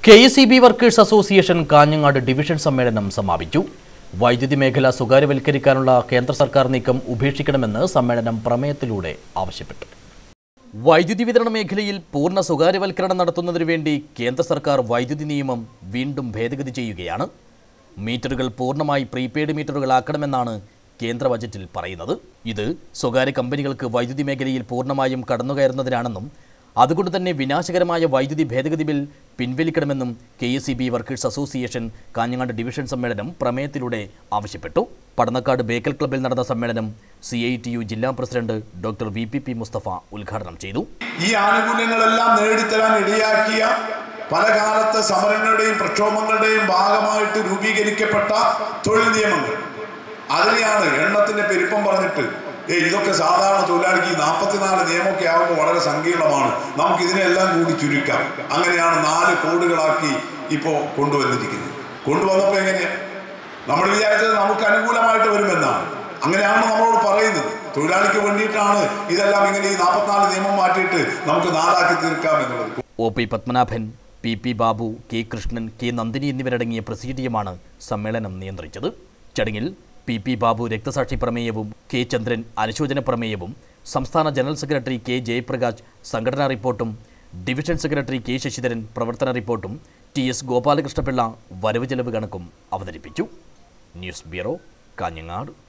K S E B workers association Kanhangad division സമ്മേളനം സമാപിച്ചു വൈദ്യുതി മേഖല സ്വകാര്യവൽക്കരിക്കാനുള്ള കേന്ദ്ര സർക്കാർ നീക്കം ഉപേക്ഷിക്കണമെന്ന് സമ്മേളനം പ്രമേയത്തിലൂടെ ആവശ്യപ്പെട്ടു വൈദ്യുതി വിതരണ മേഖലയിൽ പൂർണ്ണ സ്വകാര്യവൽക്കരണം നടത്തുന്നതിനു വേണ്ടി കേന്ദ്ര സർക്കാർ വൈദ്യുതി നിയമം വീണ്ടും ഭേദഗതി ചെയ്യുകയാണ് മീറ്ററുകൾ പൂർണ്ണമായി പ്രീപെയ്ഡ് മീറ്ററുകളാക്കണമെന്നാണ് കേന്ദ്ര ബജറ്റിൽ പറയുന്നത് ഇത് സ്വകാര്യ കമ്പനികൾക്ക് വൈദ്യുതി മേഖലയിൽ പൂർണ്ണമായും കടന്നുകയറുന്നതിനാണെന്നും അതുകൊണ്ട് തന്നെ വിനാശകരമായ വൈദ്യുതി ഭേദഗതി ബിൽ പിൻവലിക്കണമെന്നും K S E B workers association Kanhangad division സമ്മേളനം പ്രമേയത്തിലൂടെ ആവശ്യപ്പെട്ടു പടന്നക്കാട് ബേക്കൽ ക്ലബ്ബിൽ നടന്ന സമ്മേളനം സി ഐ ടി യു ജില്ലാ president doctor V P P Mustafa ഉദ്ഘാടനം ചെയ്തു ഈ ആനുകൂല്യങ്ങളെല്ലാം നേടിത്തരാൻ ഇടയാക്കിയ പല കാലത്തെ സമരങ്ങളുടെയും പ്രക്ഷോഭങ്ങളുടെയും ഭാഗമായിട്ട് രൂപീകരിക്കപ്പെട്ട തൊഴിൽ നിയമങ്ങൾ അതിനെയാണ് എണ്ണത്തിന്റെ പെരുപ്പം പറഞ്ഞിട്ട് ഏ ഇതൊക്കെ സാധാരണ തൊഴിലാളിക്ക് ഈ നാൽപ്പത്തിനാല് നിയമമൊക്കെ ആകുമ്പോൾ വളരെ സങ്കീർണമാണ് നമുക്ക് ഇതിനെല്ലാം കൂടി ചുരുക്കാം അങ്ങനെയാണ് നാല് കോഡുകളാക്കി ഇപ്പോൾ കൊണ്ടുവന്നിരിക്കുന്നത് കൊണ്ടുവന്നപ്പോൾ എങ്ങനെയാ നമ്മൾ വിചാരിച്ചത് നമുക്ക് അനുകൂലമായിട്ട് വരുമെന്നാണ് അങ്ങനെയാണ് നമ്മളോട് പറയുന്നത് തൊഴിലാളിക്ക് വേണ്ടിയിട്ടാണ് ഇതെല്ലാം ഇങ്ങനെ ഈ നാൽപ്പത്തിനാല് നിയമം മാറ്റിയിട്ട് നമുക്ക് നാലാക്കി തീർക്കാം എന്നുള്ളത് O P Padmanabhan P P Babu K Krishnan K Nandini എന്നിവരടങ്ങിയ പ്രസിഡീയമാണ് സമ്മേളനം നിയന്ത്രിച്ചത് ചടങ്ങിൽ പി പി ബാബു രക്തസാക്ഷി പ്രമേയവും കെ ചന്ദ്രൻ അനുശോചന പ്രമേയവും സംസ്ഥാന ജനറൽ സെക്രട്ടറി കെ ജയപ്രകാശ് സംഘടനാ റിപ്പോർട്ടും ഡിവിഷൻ സെക്രട്ടറി കെ ശശിധരൻ പ്രവർത്തന റിപ്പോർട്ടും ടി എസ് ഗോപാലകൃഷ്ണപിള്ള വരവ് ചെലവ് കണക്കും അവതരിപ്പിച്ചു ന്യൂസ് ബ്യൂറോ കാഞ്ഞങ്ങാട്